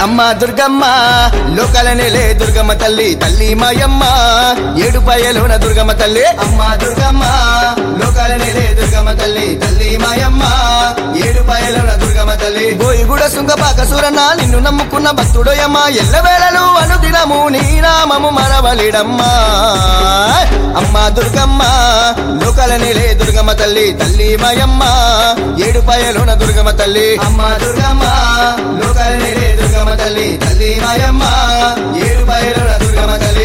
అమ్మ దుర్గమ్మ లోకల నెలే దుర్గమ్మ తల్లి తల్లి మాయమ్మ ఏడుపాయలోన దుర్గమ్మ తల్లి అమ్మ దుర్గమ్మ లోకల నెలే దుర్గమ్మ తల్లి తల్లి మాయమ్మ ఏడుపాయలోన దుర్గమ్మ తల్లి బోయిగూడ సుంగపాక సూరన్న నిన్ను నమ్ముకున్న భక్తుడోయమ్మ ఎల్లవేళలు అనుదినము నీ నామము మరవలిడమ్మా అమ్మ దుర్గమ్మ లోకల నెలే దుర్గమ్మ తల్లి తల్లి మాయమ్మ ఏడుపాయలోన దుర్గమ్మ తల్లి అమ్మ దుర్గమ్మ లోకల నెలే దుర్గమ్మ తల్లి తల్లి మాయమ్మ ఏడుపాయలోన దుర్గమ్మ తల్లి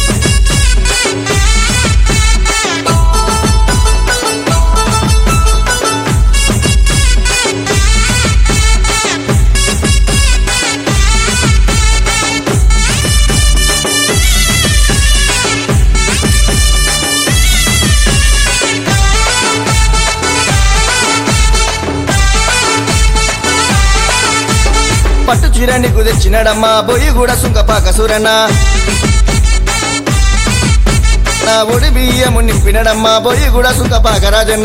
పట్టు చీర నీకు తెచ్చినడమ్మా బొయ్యి కూడా సుంకపాక సూరన్న నా ఒడి బియ్యము నింపినడమ్మా బొయ్యి కూడా సుంకపాక రాజన్న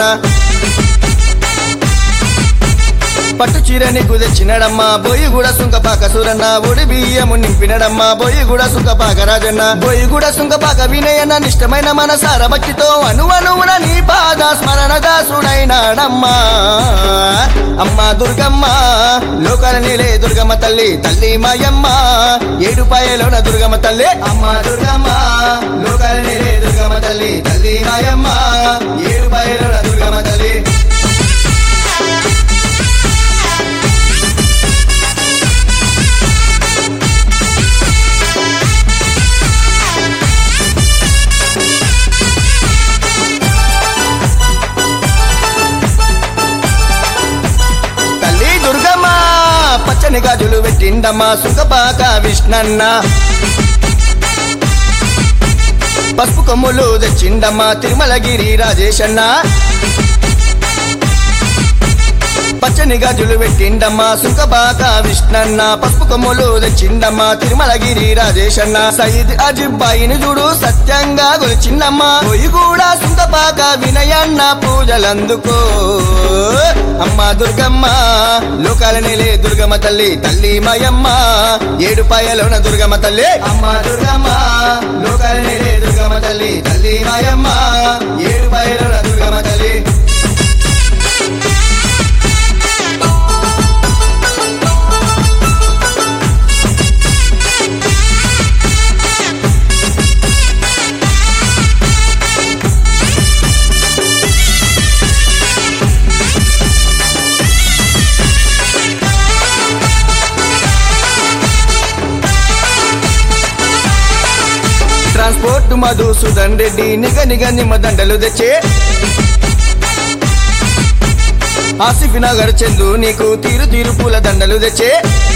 పట్టు చీర నీకు తెచ్చినడమ్మా బొయ్యి కూడా సుంకపాక సూరన్న ఒడి బియ్యము నింపినడమ్మా బొయ్యి కూడా సుంకపాక రాజన్న బొయ్యి కూడా సుంకపాక వినయన్న నిష్టమైన మనసార భక్తితో అనువనువున నీ పాద స్మరణ దాసుడైనాడమ్మా అమ్మ దుర్గమ్మ లోకల నీలే దుర్గమ్మ తల్లి తల్లి మాయమ్మ ఏడుపాయలోన దుర్గమ్మ తల్లి అమ్మ దుర్గమ్మ లోకల నీలే దుర్గమ్మ తల్లి తల్లి మాయమ్మ ఏడుపాయలోన దుర్గమ్మ తల్లి తల్లి దుర్గమ్మ పచ్చని గాజులు పెట్టిండమ్మా సుఖపాక విష్ణన్న పసుపు కొమ్ములు తెచ్చిండమ్మా తిరుమలగిరి రాజేశన్న పచ్చని గాజులు పెట్టిండమ్మా సుఖపాక విష్ణన్న పసుపు కొమ్ములు తెచ్చిండమ్మా తిరుమలగిరి రాజేశన్న సయిద్ అజిబ్బాయిని చూడు సత్యంగా గొలిచిందమ్మా పోయి కూడా సుఖపాక వినయన్న పూజలందుకో అమ్మ దుర్గమ్మ లోకాల నేలే దుర్గమ్మ తల్లి తల్లి మాయమ్మ ఏడుపాయలోన దుర్గమ్మ తల్లి అమ్మ దుర్గమ్మ లోకాల నేలే దుర్గమ్మ తల్లి తల్లి మాయమ్మ ఏడుపాయలోన దుర్గమ్మ తల్లి ట్రాన్స్పోర్ట్ మధుసూదన్ రెడ్డి నిగ నిగ నిమ్మ దండలు తెచ్చే ఆసిఫ్ నగర్ చందు నీకు తీరు తీరు పూల దండలు తెచ్చే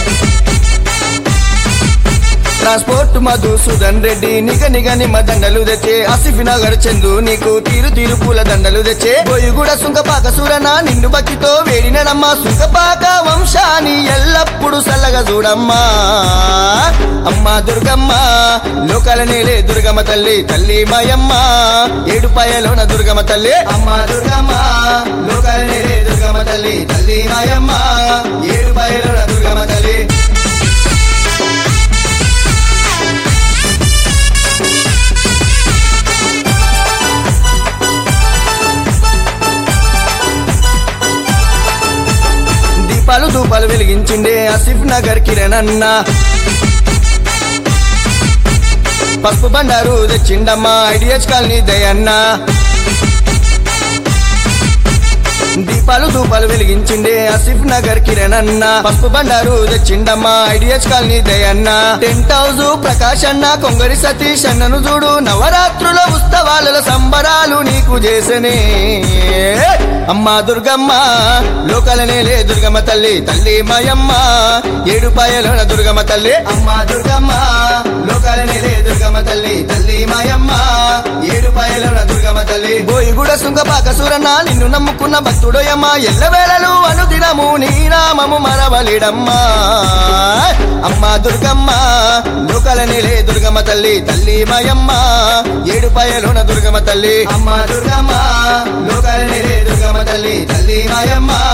ట్రాన్స్పోర్ట్ మధుసూదన్ రెడ్డి నిగ నిగ నిమ్మ దండలు తెచ్చే ఆసిఫ్ నగర్ చందు నీకు తీరు తీరు పూల దండలు తెచ్చే బొయ్యిగూడ సుంకపాక సూరన నిన్ను భక్తితో వేడినడమ్మా సుంకపాక వంశాన్ని ఎల్లప్పుడు సల్లగా చూడమ్మా అమ్మ దుర్గమ్మ లోకాల నేలే దుర్గమ్మ తల్లి తల్లి మాయమ్మ ఏడుపాయలోన దుర్గమ్మ తల్లి అమ్మ దుర్గమ్మ లోకాల నేలే దుర్గమ్మ తల్లి తల్లి మాయమ్మ ఏడుపాయలోన దుర్గమ్మ తల్లి దీపాలు ధూపాలు వెలిగించిండే ఆసిఫ్ నగర్ కిరణ్ అన్న పసుపు బండారు తెచ్చిండమ్మా ఐడియస్ కాలనీ దయన్న దీపాలు ధూపాలు వెలిగించిండే ఆసిఫ్ నగర్ కిరణ్ అన్న పసుపు బండారు తెచ్చిండమ్మా ఐడియస్ కాలనీ దయన్న టెంట్ హౌస్ ప్రకాష్ అన్న కొంగరి సతీష్ అన్నను చూడు నవరాత్రుల ఉత్సవాల సంబరాలు నీకు చేసనే అమ్మా దుర్గమ్మ లోకల నేలే దుర్గమ్మ తల్లి తల్లి మాయమ్మ ఏడుపాయలోన దుర్గమ్మ తల్లి అమ్మా దుర్గమ్మ లోకల నేలే దుర్గమ్మ తల్లి తల్లి మాయమ్మ ఏడుపాయలోన దుర్గమ్మ తల్లి బోయిగూడ సుంగపాక సూరన్న నిన్ను నమ్ముకున్న భక్తుడోయమ్మ ఎల్లవేళలు అనుదినము నీ నామము మరవలిడమ్మా అమ్మా దుర్గమ్మ లోకల నేలే దుర్గమ్మ తల్లి తల్లి మాయమ్మ ఏడుపాయలోన దుర్గమ్మ తల్లి అమ్మ దుర్గమ్మ లోకల నేలే దుర్గమ్మ తల్లి తల్లి మాయమ్మ